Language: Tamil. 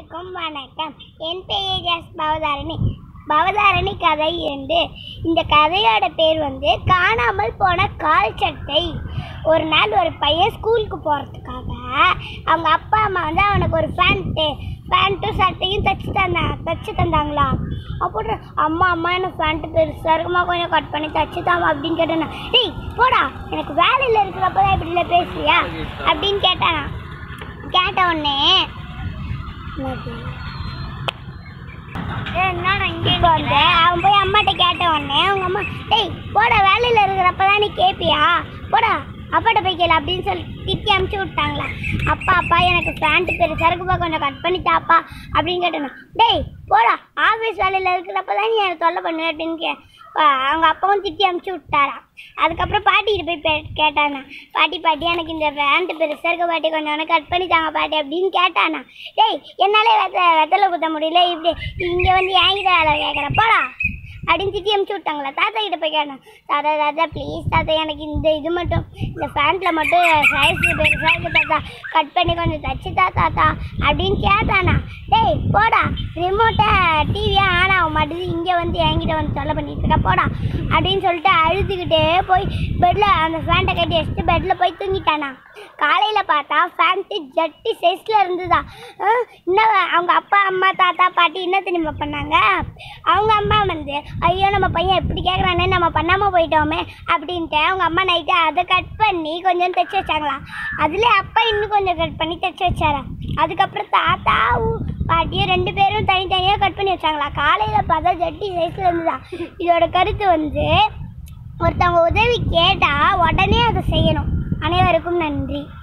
அனைவருக்கும் வணக்கம் என் பெயர் எஸ் பவதாரணி பவதாரணி கதை என்று இந்த கதையோட பேர் வந்து காணாமல் போன கால் சட்டை ஒரு நாள் ஒரு பையன் ஸ்கூலுக்கு போகிறதுக்காக அவங்க அப்பா அம்மா வந்து அவனுக்கு ஒரு பேண்ட்டு பேண்ட்டும் சட்டையும் தைச்சு தந்தாங்க தைச்சு தந்தாங்களா அப்போ அம்மா அம்மா எனக்கு பேண்ட்டு பெருசாக இருக்குமா கொஞ்சம் கட் பண்ணி தைச்சு தாமா அப்படின்னு கேட்டேன்னா டேய் போடா எனக்கு வேலையில் இருக்கிறப்ப தான் இப்படில பேசுறியா அப்படின்னு கேட்டானா கேட்ட உடனே இப்போ வந்து அவன் போய் அம்மாட்ட கேட்ட உடனே அவங்க அம்மா டேய் போடா வேலையில் இருக்கிறப்ப தான் நீ கேட்பியா போடா அப்பாட்ட போய் கேளு அப்படின்னு சொல்லி திட்டி அமுச்சு விட்டாங்களா அப்பா அப்பா எனக்கு பேண்ட் பெருசாக இருக்குப்பா கொஞ்சம் கட் பண்ணி தாப்பா அப்படின்னு கேட்டேன் டேய் போடா ஆஃபீஸ் வேலையில் இருக்கிறப்ப தான் நீ எனக்கு தொல்லை பண்ணுவேன் அப்படின்னு கே பா- அவங்க அப்பாவும் திட்டி அமுச்சு விட்டாராம் அதுக்கப்புறம் பாட்டிகிட்ட போய் பே கேட்டானா பாட்டி பாட்டி எனக்கு இந்த பேண்ட் பெருசாக இருக்க பாட்டி கொஞ்சம் எனக்கு கட் பண்ணி தாங்க பாட்டி அப்படின்னு கேட்டானா டேய் என்னாலே வெத்த வெத்தலை குத்த முடியல இப்படி இங்கே வந்து என்கிட்ட வேலை கேட்குற போடா அப்படின்னு திட்டி அமுச்சு விட்டாங்களா தாத்தா கிட்ட போய் கேட்டேன் தாத்தா தாத்தா ப்ளீஸ் தாத்தா எனக்கு இந்த இது மட்டும் இந்த பேண்ட்டில் மட்டும் சைஸ் பெருசாக இருக்கு தாத்தா கட் பண்ணி கொஞ்சம் தச்சு தா தாத்தா அப்படின்னு கேட்டானா டேய் போடா ரிமோட்டை டிவியை ஆன் ஆக மாட்டேது இங்கே வந்து என்கிட்ட வந்து தொல்லை பண்ணிட்டு இருக்கா போடா அப்படின்னு சொல்லிட்டு அழுதுகிட்டே போய் பெட்டில் அந்த ஃபேண்ட்டை கட்டி வச்சுட்டு பெட்டில் போய் தூங்கிட்டானா காலையில் பார்த்தா ஃபேண்ட்டு ஜட்டி சைஸில் இருந்ததா அஹ் இன்னும் அவங்க அப்பா அம்மா தாத்தா பாட்டி என்ன தெரியுமா பண்ணாங்க அவங்க அம்மா வந்து ஐயோ நம்ம பையன் எப்படி கேட்குறானே நம்ம பண்ணாமல் போயிட்டோமே அப்படின்ட்டு அவங்க அம்மா நைட்டு அதை கட் பண்ணி கொஞ்சம் தைச்சி வச்சாங்களாம் அதில் அப்பா இன்னும் கொஞ்சம் கட் பண்ணி தைச்சி வச்சாராம் அதுக்கப்புறம் தாத்தாவும் பாட்டியும் ரெண்டு பேரும் தனித்தனியாக கட் பண்ணி வச்சாங்களா காலையில் பார்த்தா ஜட்டி சைஸில் இருந்ததா இதோட கருத்து வந்து ஒருத்தவங்க உதவி கேட்டால் உடனே அதை செய்யணும் அனைவருக்கும் நன்றி